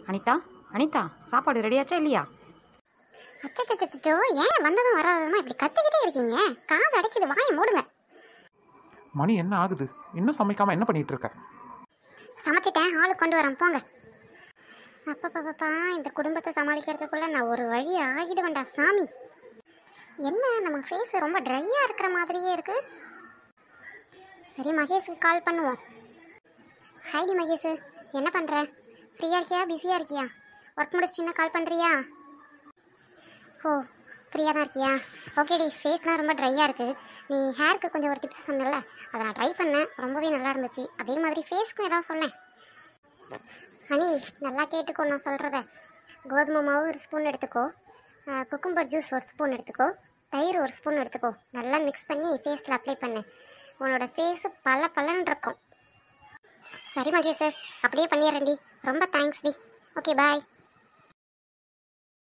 அனிதா அனிதா சாப்பாடு ரெடியாச்சா இல்லையா அச்சச்சச்சோ ஏன் வந்ததும் வராததுமா இப்படி கத்திக்கிட்டே இருக்கீங்க காது அடைக்குது வாயை மூடுங்க மணி என்ன ஆகுது இன்னும் சமைக்காம என்ன பண்ணிட்டு இருக்க சமைச்சிட்டேன் ஆளுக்கு கொண்டு வரேன் போங்க அப்பப்பப்பா இந்த குடும்பத்தை சமாளிக்கிறதுக்குள்ள நான் ஒரு வழி ஆகிடுவேன்டா சாமி என்ன நம்ம ஃபேஸ் ரொம்ப ட்ரையாக இருக்கிற மாதிரியே இருக்கு சரி மகேஷுக்கு கால் பண்ணுவோம் ஹைடி மகேஷ் என்ன பண்ணுற ஃப்ரீயாக இருக்கியா பிஸியாக இருக்கியா ஒர்க் முடிச்சிட்டின்னா கால் பண்ணுறியா ஓ ஃப்ரீயாக தான் இருக்கியா ஓகேடி ஃபேஸ்லாம் ரொம்ப ட்ரையாக இருக்குது நீ ஹேருக்கு கொஞ்சம் ஒரு டிப்ஸ் சொன்னல அதை நான் ட்ரை பண்ணேன் ரொம்பவே நல்லா இருந்துச்சு அதே மாதிரி ஃபேஸ்க்கும் ஏதாவது சொன்னேன் ஹனி நல்லா கேட்டுக்கோ நான் சொல்கிறத கோதுமை மாவு ஒரு ஸ்பூன் எடுத்துக்கோ குக்கும்பர் ஜூஸ் ஒரு ஸ்பூன் எடுத்துக்கோ தயிர் ஒரு ஸ்பூன் எடுத்துக்கோ நல்லா மிக்ஸ் பண்ணி ஃபேஸில் அப்ளை பண்ணு உன்னோட ஃபேஸு பல பலன் இருக்கும் சரி மகேஷ் அப்படியே பண்ணிடுறேன்டி ரொம்ப தேங்க்ஸ் டி ஓகே பாய்